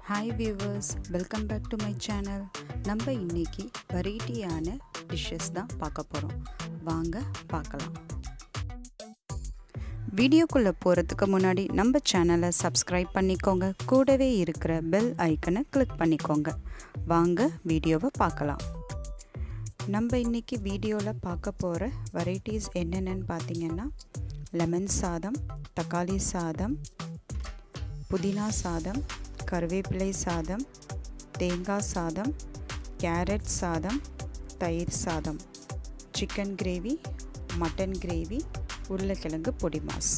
hi viewers welcome back to my channel நம்ம இன்னைக்கு வெரைட்டியான டிஷ்ஷஸ் தான் பார்க்க போகிறோம் வாங்க பார்க்கலாம் வீடியோக்குள்ளே போகிறதுக்கு முன்னாடி நம்ம சேனலை சப்ஸ்கிரைப் பண்ணிக்கோங்க கூடவே இருக்கிற பெல் ஐக்கனை கிளிக் பண்ணிக்கோங்க வாங்க வீடியோவை பார்க்கலாம் நம்ம இன்றைக்கி வீடியோவில் பார்க்க போகிற வெரைட்டிஸ் என்னென்னு பார்த்தீங்கன்னா லெமன் சாதம் தக்காளி சாதம் புதினா சாதம் கருவேப்பிலை சாதம் தேங்காய் சாதம் கேரட் சாதம் தயிர் சாதம் சிக்கன் கிரேவி மட்டன் கிரேவி உருளைக்கிழங்கு பொடி மாஸ்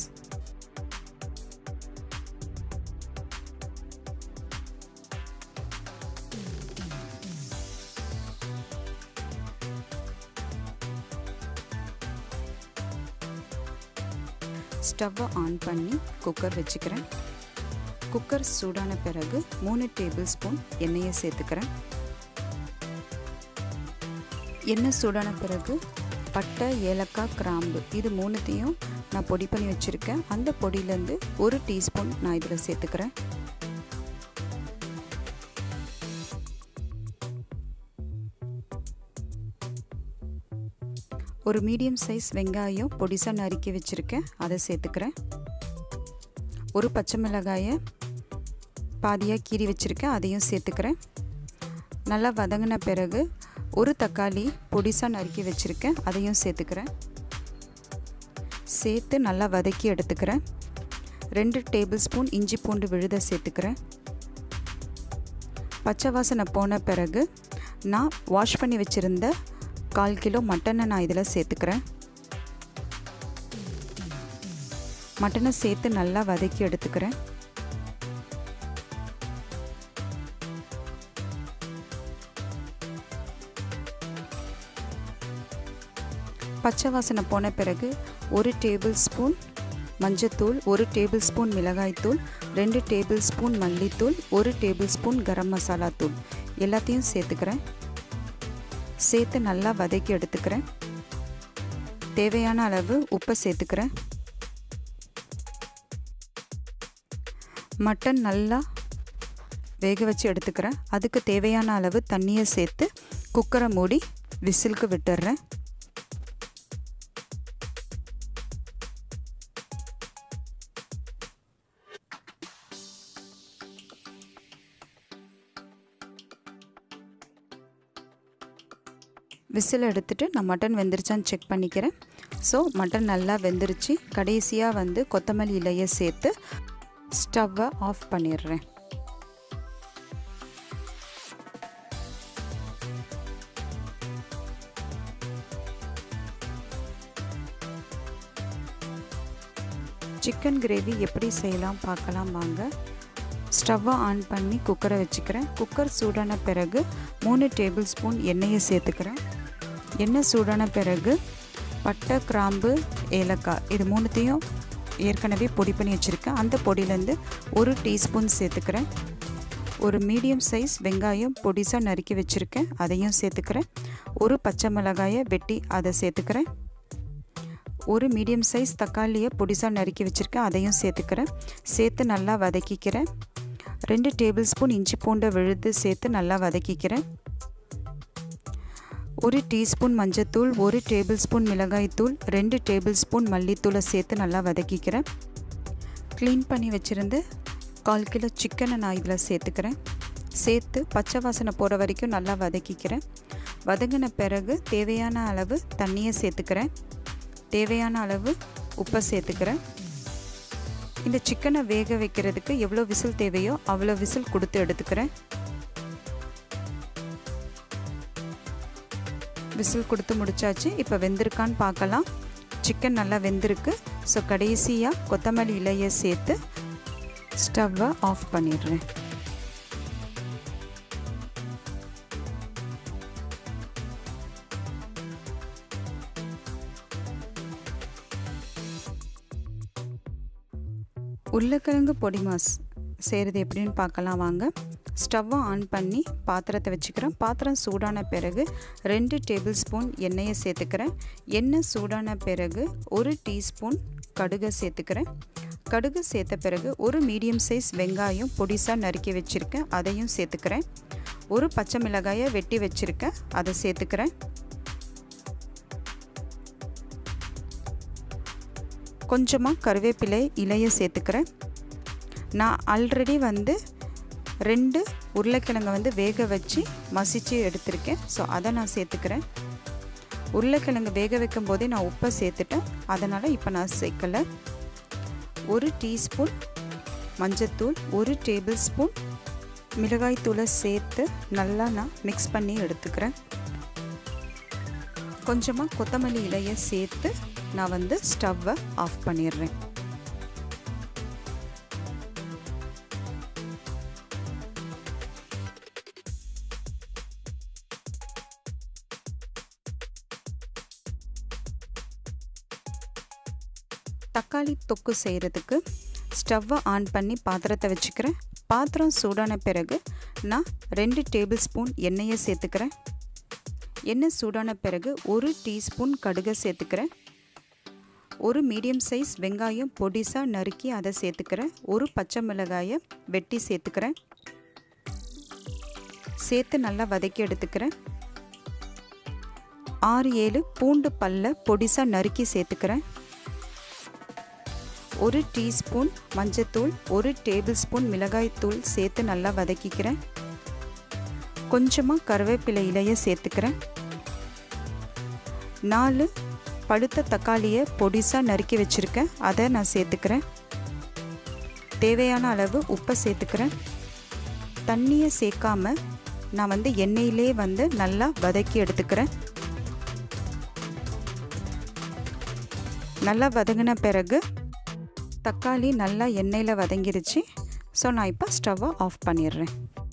ஸ்டவ்வை ஆன் பண்ணி குக்கர் வச்சுக்கிறேன் குக்கர் சூடான பிறகு மூணு டேபிள் ஸ்பூன் எண்ணெயை சேர்த்துக்கிறேன் எண்ணெய் சூடான பிறகு பட்டை ஏலக்காய் கிராம்பு இது மூணுத்தையும் நான் பொடி பண்ணி வச்சுருக்கேன் அந்த பொடியிலேருந்து ஒரு டீஸ்பூன் நான் இதில் சேர்த்துக்கிறேன் ஒரு மீடியம் சைஸ் வெங்காயம் பொடிசாக நறுக்கி வச்சுருக்கேன் அதை சேர்த்துக்கிறேன் ஒரு பச்சை மிளகாயை பாதியாக கீறி வச்சுருக்கேன் அதையும் சேர்த்துக்கிறேன் நல்லா வதங்கின பிறகு ஒரு தக்காளி பொடிசாக நறுக்கி வச்சுருக்கேன் அதையும் சேர்த்துக்கிறேன் சேர்த்து நல்லா வதக்கி எடுத்துக்கிறேன் ரெண்டு டேபிள் ஸ்பூன் இஞ்சி பூண்டு விழுத சேர்த்துக்கிறேன் பச்சை வாசனை போன பிறகு நான் வாஷ் பண்ணி வச்சுருந்த கால் கிலோ மட்டனை நான் இதில் சேர்த்துக்கிறேன் மட்டனை சேர்த்து நல்லா வதக்கி எடுத்துக்கிறேன் பச்சை வாசனை போன பிறகு ஒரு டேபிள் ஸ்பூன் மஞ்சத்தூள் ஒரு டேபிள் ஸ்பூன் மிளகாய்த்தூள் ரெண்டு டேபிள் ஸ்பூன் மல்லித்தூள் ஒரு டேபிள் ஸ்பூன் கரம் மசாலா தூள் எல்லாத்தையும் சேர்த்துக்கிறேன் சேர்த்து நல்லா வதக்கி எடுத்துக்கிறேன் தேவையான அளவு உப்பை சேர்த்துக்கிறேன் மட்டன் நல்லா வேக வச்சு எடுத்துக்கிறேன் அதுக்கு தேவையான அளவு தண்ணியை சேர்த்து குக்கரை மூடி விசிலுக்கு விட்டுடுறேன் விசில் எடுத்துகிட்டு நான் மட்டன் வெந்துருச்சான்னு செக் பண்ணிக்கிறேன் ஸோ மட்டன் நல்லா வெந்துருச்சு கடைசியாக வந்து கொத்தமல்லி இலையை சேர்த்து ஸ்டவ்வை ஆஃப் பண்ணிடுறேன் சிக்கன் கிரேவி எப்படி செய்யலாம் பார்க்கலாம் வாங்க ஸ்டவ்வை ஆன் பண்ணி குக்கரை வச்சுக்கிறேன் குக்கர் சூடான பிறகு மூணு டேபிள் ஸ்பூன் எண்ணெயை சேர்த்துக்கிறேன் எண்ணெய் சூடான பிறகு பட்டை கிராம்பு ஏலக்காய் இது மூணுத்தையும் ஏற்கனவே பொடி பண்ணி வச்சுருக்கேன் அந்த பொடியிலேருந்து ஒரு டீஸ்பூன் சேர்த்துக்கிறேன் ஒரு மீடியம் சைஸ் வெங்காயம் பொடிசாக நறுக்கி வச்சுருக்கேன் அதையும் சேர்த்துக்கிறேன் ஒரு பச்சை மிளகாயை வெட்டி அதை சேர்த்துக்கிறேன் ஒரு மீடியம் சைஸ் தக்காளியை பொடிசாக நறுக்கி வச்சுருக்கேன் அதையும் சேர்த்துக்கிறேன் சேர்த்து நல்லா வதக்கிக்கிறேன் ரெண்டு டேபிள் ஸ்பூன் இஞ்சி பூண்டை விழுது சேர்த்து நல்லா வதக்கிக்கிறேன் ஒரு டீஸ்பூன் மஞ்சத்தூள் ஒரு டேபிள் ஸ்பூன் மிளகாய்த்தூள் ரெண்டு டேபிள் ஸ்பூன் மல்லித்தூளை சேர்த்து நல்லா வதக்கிக்கிறேன் க்ளீன் பண்ணி வச்சுருந்து கால் கிலோ சிக்கனை நான் இதில் சேர்த்துக்கிறேன் சேர்த்து பச்சை வாசனை போகிற வரைக்கும் நல்லா வதக்கிக்கிறேன் வதங்கின பிறகு தேவையான அளவு தண்ணியை சேர்த்துக்கிறேன் தேவையான அளவு உப்பை சேர்த்துக்கிறேன் இந்த சிக்கனை வேக வைக்கிறதுக்கு எவ்வளோ விசில் தேவையோ அவ்வளோ விசில் கொடுத்து எடுத்துக்கிறேன் விசில் கொடுத்து முடிச்சாச்சு இப்போ வெந்திருக்கான்னு பார்க்கலாம் சிக்கன் நல்லா வெந்திருக்கு ஸோ கடைசியாக கொத்தமல்லி இலையை சேர்த்து ஸ்டவ்வை ஆஃப் பண்ணிடுறேன் உருளைக்கிழங்கு பொடி மாஸ் செய்கிறது எப்படின்னு பார்க்கலாம் வாங்க ஸ்டவ்வை ஆன் பண்ணி பாத்திரத்தை வச்சுக்கிறேன் பாத்திரம் சூடான பிறகு ரெண்டு டேபிள் ஸ்பூன் எண்ணெயை சேர்த்துக்கிறேன் எண்ணெய் சூடான பிறகு ஒரு டீஸ்பூன் கடுகை சேர்த்துக்கிறேன் கடுகு சேர்த்த பிறகு ஒரு மீடியம் சைஸ் வெங்காயம் பொடிசாக நறுக்கி வச்சுருக்கேன் அதையும் சேர்த்துக்கிறேன் ஒரு பச்சை மிளகாயை வெட்டி வச்சுருக்கேன் அதை சேர்த்துக்கிறேன் கொஞ்சமாக கருவேப்பிலை இலையை சேர்த்துக்கிறேன் நான் ஆல்ரெடி வந்து ரெண்டு உருளைக்கிழங்கை வந்து வேக வச்சு மசித்து எடுத்திருக்கேன் ஸோ அதை நான் சேர்த்துக்கிறேன் உருளைக்கிழங்கு வேக வைக்கும் போதே நான் உப்பை சேர்த்துட்டேன் அதனால் இப்போ நான் சேர்க்கலை ஒரு டீஸ்பூன் மஞ்சத்தூள் ஒரு டேபிள் ஸ்பூன் மிளகாய் தூளை சேர்த்து நல்லா நான் மிக்ஸ் பண்ணி எடுத்துக்கிறேன் கொஞ்சமாக கொத்தமல்லி இலையை சேர்த்து நான் வந்து ஸ்டவ்வை ஆஃப் பண்ணிடுறேன் தக்காளி தொக்கு செய்கிறதுக்கு ஸ்டவ்வை ஆன் பண்ணி பாத்திரத்தை வச்சுக்கிறேன் பாத்திரம் சூடான பிறகு நான் ரெண்டு டேபிள் ஸ்பூன் எண்ணெயை சேர்த்துக்கிறேன் எண்ணெய் சூடான பிறகு ஒரு டீஸ்பூன் கடுகை சேர்த்துக்கிறேன் ஒரு மீடியம் சைஸ் வெங்காயம் பொடிசாக நறுக்கி அதை சேர்த்துக்கிறேன் ஒரு பச்சை மிளகாயை வெட்டி சேர்த்துக்கிறேன் சேர்த்து நல்லா வதக்கி எடுத்துக்கிறேன் ஆறு ஏழு பூண்டு பல்ல பொடிசாக நறுக்கி சேர்த்துக்கிறேன் ஒரு டீஸ்பூன் மஞ்சத்தூள் ஒரு டேபிள் ஸ்பூன் மிளகாய் தூள் சேர்த்து நல்லா வதக்கிக்கிறேன் கொஞ்சமாக கருவேப்பிலை இலையை சேர்த்துக்கிறேன் நாலு பழுத்த தக்காளியை பொடிசாக நறுக்கி வச்சுருக்கேன் அதை நான் சேர்த்துக்கிறேன் தேவையான அளவு உப்பை சேர்த்துக்கிறேன் தண்ணியை சேர்க்காம நான் வந்து எண்ணெயிலே வந்து நல்லா வதக்கி எடுத்துக்கிறேன் நல்லா வதங்கின பிறகு தக்காளி நல்லா எண்ணெயில் வதங்கிருச்சு ஸோ நான் இப்போ ஸ்டவ்வை ஆஃப் பண்ணிடுறேன்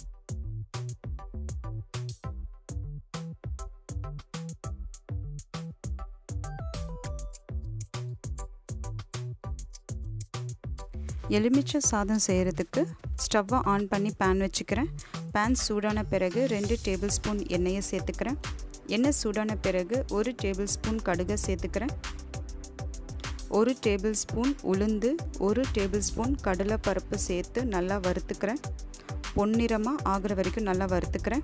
எலுமிச்சை சாதம் செய்கிறதுக்கு ஸ்டவ்வை ஆன் பண்ணி பேன் வச்சுக்கிறேன் பேன் சூடான பிறகு ரெண்டு டேபிள் ஸ்பூன் எண்ணெயை சேர்த்துக்கிறேன் எண்ணெய் சூடான பிறகு ஒரு டேபிள் ஸ்பூன் கடுகை சேர்த்துக்கிறேன் ஒரு டேபிள் ஸ்பூன் உளுந்து ஒரு டேபிள் ஸ்பூன் கடலை பருப்பு சேர்த்து நல்லா வறுத்துக்கிறேன் பொன்னிறமாக ஆகிற வரைக்கும் நல்லா வறுத்துக்கிறேன்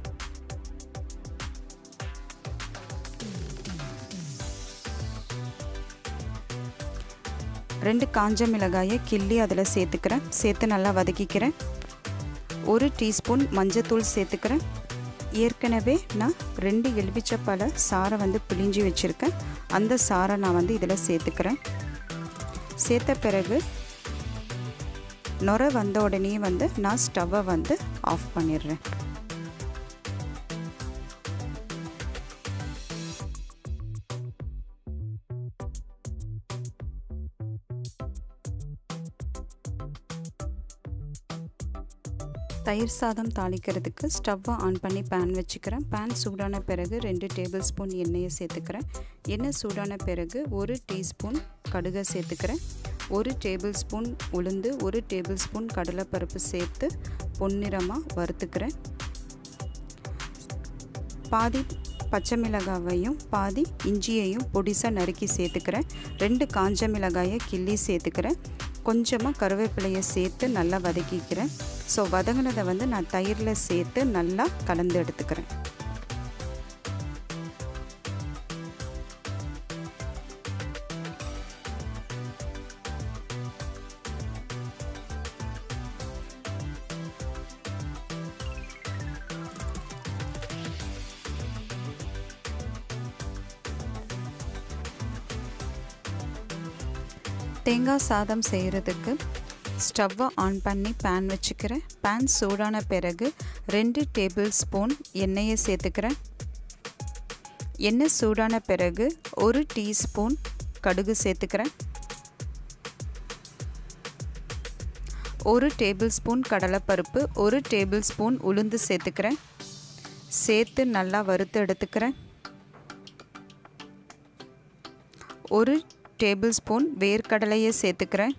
ரெண்டு காஞ்ச மிளகாயை கிள்ளி அதில் சேர்த்துக்கிறேன் சேர்த்து நல்லா வதக்கிக்கிறேன் ஒரு டீஸ்பூன் மஞ்சத்தூள் சேர்த்துக்கிறேன் ஏற்கனவே நான் ரெண்டு எலுமிச்சப்பழ சாரை வந்து பிழிஞ்சு வச்சுருக்கேன் அந்த சாரை நான் வந்து இதில் சேர்த்துக்கிறேன் சேர்த்த பிறகு நுர வந்த உடனே வந்து நான் ஸ்டவ்வை வந்து ஆஃப் பண்ணிடுறேன் தயிர் சாதம் தாளிக்கிறதுக்கு ஸ்டவ்வை ஆன் பண்ணி பேன் வச்சுக்கிறேன் பேன் சூடான பிறகு ரெண்டு டேபிள் ஸ்பூன் எண்ணெயை சேர்த்துக்கிறேன் எண்ணெய் சூடான பிறகு ஒரு டீஸ்பூன் கடுகை சேர்த்துக்கிறேன் ஒரு டேபிள் ஸ்பூன் உளுந்து ஒரு டேபிள் ஸ்பூன் கடலைப்பருப்பு சேர்த்து பொன்னிறமாக வறுத்துக்கிறேன் பாதி பச்சை மிளகாவையும் பாதி இஞ்சியையும் பொடிசாக நறுக்கி சேர்த்துக்கிறேன் ரெண்டு காஞ்ச மிளகாயை கிள்ளி சேர்த்துக்கிறேன் கொஞ்சமாக கருவேப்பிலையை சேர்த்து நல்லா வதக்கிக்கிறேன் ஸோ வதங்கினதை வந்து நான் தயிரில் சேர்த்து நல்லா கலந்து எடுத்துக்கிறேன் தேங்காய் சாதம் செய்கிறதுக்கு ஸ்டவ்வை ஆன் பண்ணி பேன் வச்சுக்கிறேன் பேன் சூடான பிறகு ரெண்டு டேபிள் ஸ்பூன் எண்ணெயை சேர்த்துக்கிறேன் எண்ணெய் சூடான பிறகு ஒரு டீஸ்பூன் கடுகு சேர்த்துக்கிறேன் ஒரு டேபிள் ஸ்பூன் கடலைப்பருப்பு ஒரு டேபிள் ஸ்பூன் உளுந்து சேர்த்துக்கிறேன் சேர்த்து நல்லா வறுத்து எடுத்துக்கிறேன் ஒரு டேபிள் ஸ்பூன் வேர்க்கடலையை சேர்த்துக்கிறேன்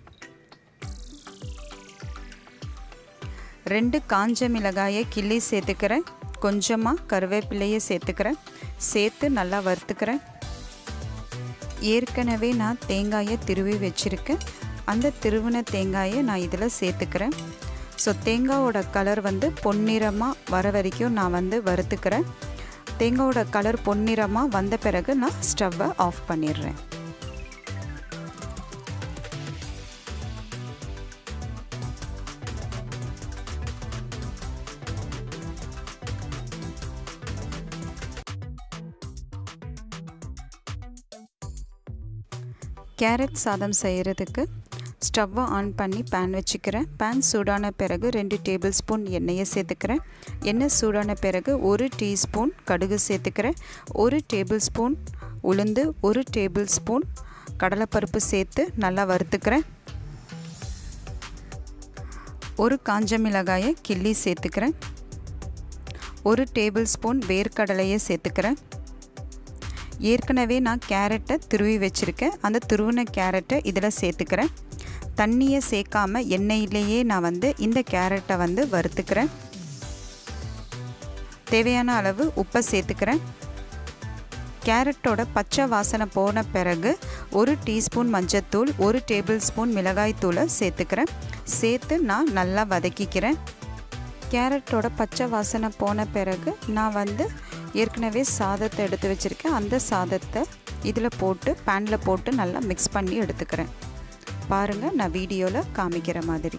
ரெண்டு காஞ்ச மிளகாயை கிள்ளி சேர்த்துக்கிறேன் கொஞ்சமாக கருவேப்பிலையை சேர்த்துக்கிறேன் சேர்த்து நல்லா வறுத்துக்கிறேன் ஏற்கனவே நான் தேங்காயை திருவி வச்சுருக்கேன் அந்த திருவின தேங்காயை நான் இதில் சேர்த்துக்கிறேன் ஸோ தேங்காயோட கலர் வந்து பொன்னிறமாக வர வரைக்கும் நான் வந்து வறுத்துக்கிறேன் தேங்காயோட கலர் பொன்னிறமாக வந்த பிறகு நான் ஸ்டவ்வை ஆஃப் பண்ணிடுறேன் கேரட் சாதம் செய்கிறதுக்கு ஸ்டவ்வை ஆன் பண்ணி பேன் வச்சுக்கிறேன் பேன் சூடான பிறகு ரெண்டு டேபிள் ஸ்பூன் எண்ணெயை சேர்த்துக்கிறேன் எண்ணெய் சூடான பிறகு ஒரு டீஸ்பூன் கடுகு சேர்த்துக்கிறேன் ஒரு டேபிள் ஸ்பூன் உளுந்து ஒரு டேபிள் ஸ்பூன் கடலைப்பருப்பு சேர்த்து நல்லா வறுத்துக்கிறேன் ஒரு காஞ்ச மிளகாயை கிள்ளி சேர்த்துக்கிறேன் ஒரு டேபிள் ஸ்பூன் வேர்க்கடலையை சேர்த்துக்கிறேன் ஏற்கனவே நான் கேரட்டை துருவி வச்சுருக்கேன் அந்த துருவின கேரட்டை இதில் சேர்த்துக்கிறேன் தண்ணியை சேர்க்காம எண்ணெயிலேயே நான் வந்து இந்த கேரட்டை வந்து வறுத்துக்கிறேன் தேவையான அளவு உப்பை சேர்த்துக்கிறேன் கேரட்டோட பச்சை வாசனை போன பிறகு ஒரு டீஸ்பூன் மஞ்சத்தூள் ஒரு டேபிள் ஸ்பூன் மிளகாய் தூளை சேர்த்துக்கிறேன் சேர்த்து நான் நல்லா வதக்கிக்கிறேன் கேரட்டோட பச்சை வாசனை போன பிறகு நான் வந்து ஏற்கனவே சாதத்தை எடுத்து வச்சுருக்கேன் அந்த சாதத்தை இதில் போட்டு பேனில் போட்டு நல்லா மிக்ஸ் பண்ணி எடுத்துக்கிறேன் பாருங்கள் நான் வீடியோவில் காமிக்கிற மாதிரி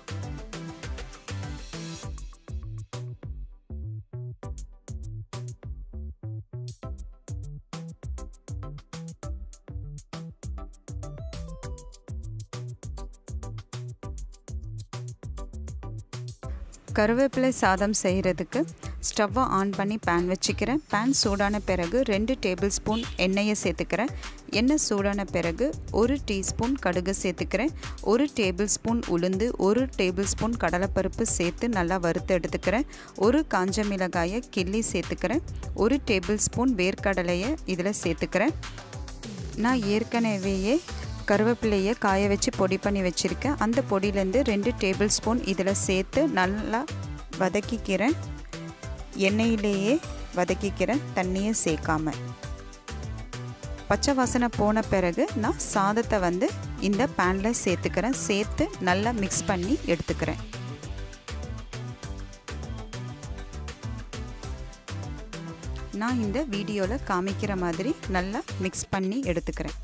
கருவேப்பிலை சாதம் செய்கிறதுக்கு ஸ்டவ்வை ஆன் பண்ணி பேன் வச்சுக்கிறேன் பேன் சூடான பிறகு ரெண்டு டேபிள் ஸ்பூன் எண்ணெயை சேர்த்துக்கிறேன் எண்ணெய் சூடான பிறகு ஒரு டீஸ்பூன் கடுகு சேர்த்துக்கிறேன் ஒரு டேபிள் ஸ்பூன் உளுந்து ஒரு டேபிள் ஸ்பூன் கடலைப்பருப்பு சேர்த்து நல்லா வறுத்து எடுத்துக்கிறேன் ஒரு காஞ்ச மிளகாயை கிள்ளி சேர்த்துக்கிறேன் ஒரு டேபிள் ஸ்பூன் வேர்க்கடலையை இதில் சேர்த்துக்கிறேன் நான் ஏற்கனவேயே கருவேப்பிலையை காய வச்சு பொடி பண்ணி வச்சுருக்கேன் அந்த பொடியிலேருந்து ரெண்டு டேபிள் ஸ்பூன் இதில் சேர்த்து நல்லா வதக்கிக்கிறேன் எண்ணெயிலேயே வதக்கிக்கிறேன் தண்ணியை சேர்க்காம பச்சை வாசனை போன பிறகு நான் சாதத்தை வந்து இந்த பேனில் சேர்த்துக்கிறேன் சேர்த்து நல்லா மிக்ஸ் பண்ணி எடுத்துக்கிறேன் நான் இந்த வீடியோவில் காமிக்கிற மாதிரி நல்லா மிக்ஸ் பண்ணி எடுத்துக்கிறேன்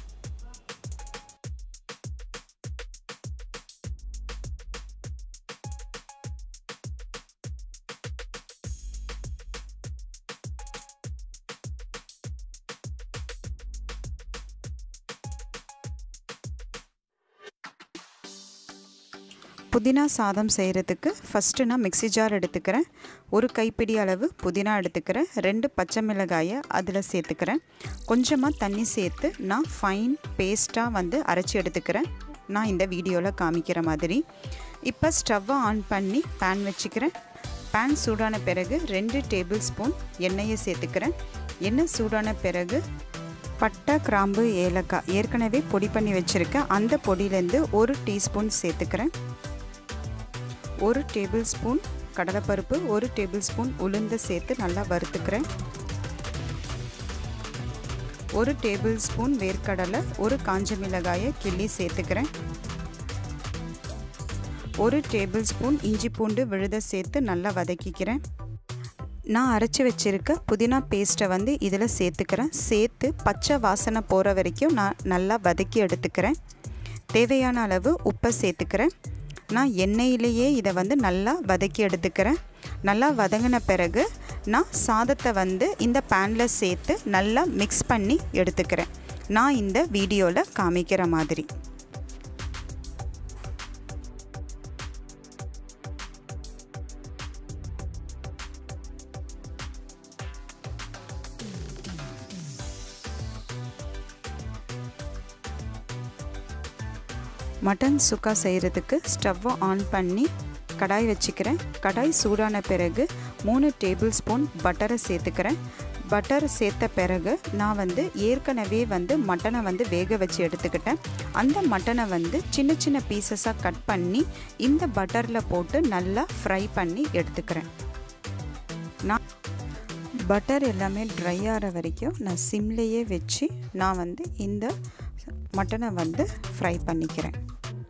புதினா சாதம் செய்கிறதுக்கு ஃபஸ்ட்டு நான் மிக்சி ஜார் எடுத்துக்கிறேன் ஒரு கைப்பிடி அளவு புதினா எடுத்துக்கிறேன் ரெண்டு பச்சை மிளகாயை அதில் சேர்த்துக்கிறேன் கொஞ்சமாக தண்ணி சேர்த்து நான் ஃபைன் பேஸ்ட்டாக வந்து அரைச்சி எடுத்துக்கிறேன் நான் இந்த வீடியோவில் காமிக்கிற மாதிரி இப்போ ஸ்டவ்வை ஆன் பண்ணி பேன் வச்சுக்கிறேன் பேன் சூடான பிறகு ரெண்டு டேபிள் ஸ்பூன் எண்ணெயை சேர்த்துக்கிறேன் எண்ணெய் சூடான பிறகு பட்டை கிராம்பு ஏலக்காய் ஏற்கனவே பொடி பண்ணி வச்சுருக்கேன் அந்த பொடியிலேருந்து ஒரு டீஸ்பூன் சேர்த்துக்கிறேன் ஒரு டேபிள் ஸ்பூன் கடலைப்பருப்பு ஒரு டேபிள் ஸ்பூன் உளுந்து சேர்த்து நல்லா வறுத்துக்கிறேன் ஒரு டேபிள் ஸ்பூன் வேர்க்கடலை ஒரு காஞ்ச மிளகாயை கிள்ளி சேர்த்துக்கிறேன் ஒரு டேபிள் ஸ்பூன் இஞ்சி பூண்டு விழுத சேர்த்து நல்லா வதக்கிக்கிறேன் நான் அரைச்சி வச்சுருக்க புதினா பேஸ்ட்டை வந்து இதில் சேர்த்துக்கிறேன் சேர்த்து பச்சை வாசனை போகிற வரைக்கும் நான் நல்லா வதக்கி எடுத்துக்கிறேன் தேவையான அளவு உப்பை சேர்த்துக்கிறேன் நான் எண்ணெயிலேயே இதை வந்து நல்லா வதக்கி எடுத்துக்கிறேன் நல்லா வதங்கின பிறகு நான் சாதத்தை வந்து இந்த பேனில் சேர்த்து நல்லா மிக்ஸ் பண்ணி எடுத்துக்கிறேன் நான் இந்த வீடியோவில் காமிக்கிற மாதிரி மட்டன் சுக்கா செய்கிறதுக்கு ஸ்டவ்வை ஆன் பண்ணி கடாய் வச்சுக்கிறேன் கடாய் சூடான பிறகு மூணு டேபிள் ஸ்பூன் பட்டரை சேர்த்துக்கிறேன் பட்டர் சேர்த்த பிறகு நான் வந்து ஏற்கனவே வந்து மட்டனை வந்து வேக வச்சு எடுத்துக்கிட்டேன் அந்த மட்டனை வந்து சின்ன சின்ன பீசஸாக கட் பண்ணி இந்த பட்டரில் போட்டு நல்லா ஃப்ரை பண்ணி எடுத்துக்கிறேன் நான் பட்டர் எல்லாமே ட்ரை ஆகிற வரைக்கும் நான் சிம்லேயே வச்சு நான் வந்து இந்த மட்டனை வந்து ஃப்ரை பண்ணிக்கிறேன்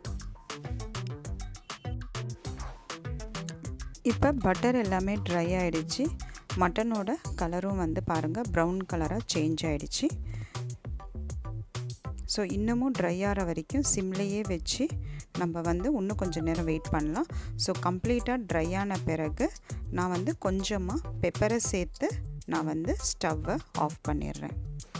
இப்போ பட்டர் எல்லாமே ட்ரை ஆகிடுச்சு மட்டனோட கலரும் வந்து பாருங்கள் ப்ரௌன் கலராக சேஞ்ச் ஆகிடுச்சு ஸோ இன்னமும் ட்ரை ஆகிற வரைக்கும் சிம்லேயே வச்சு நம்ம வந்து இன்னும் கொஞ்சம் நேரம் வெயிட் பண்ணலாம் ஸோ கம்ப்ளீட்டாக ட்ரை ஆன பிறகு நான் வந்து கொஞ்சமாக பெப்பரை சேர்த்து நான் வந்து ஸ்டவ்வை ஆஃப் பண்ணிடுறேன்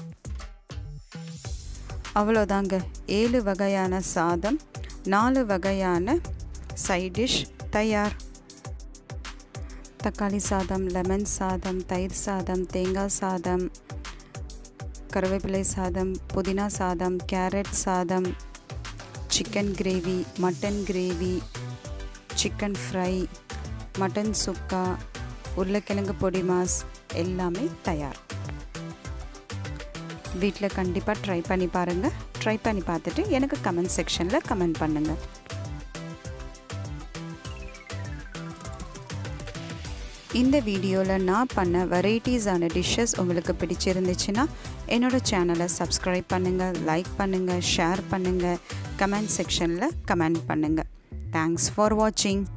அவ்வளோதாங்க ஏழு வகையான சாதம் நாலு வகையான சைடிஷ் தயார் தக்காளி சாதம் லெமன் சாதம் தயிர் சாதம் தேங்காய் சாதம் கருவேப்பிலை சாதம் புதினா சாதம் கேரட் சாதம் chicken gravy mutton gravy chicken fry mutton சுக்கா உருளைக்கிழங்கு பொடி மாஸ் எல்லாமே தயார் வீட்டில் கண்டிப்பாக ட்ரை பண்ணி பாருங்கள் ட்ரை பண்ணி பார்த்துட்டு எனக்கு கமெண்ட் செக்ஷனில் கமெண்ட் பண்ணுங்கள் இந்த வீடியோவில் நான் பண்ண வெரைட்டிஸான டிஷ்ஷஸ் உங்களுக்கு பிடிச்சிருந்துச்சுன்னா என்னோடய சேனலை சப்ஸ்கிரைப் பண்ணுங்கள் லைக் பண்ணுங்கள் ஷேர் பண்ணுங்கள் கமெண்ட் செக்ஷனில் கமெண்ட் பண்ணுங்கள் தேங்க்ஸ் ஃபார் வாட்சிங்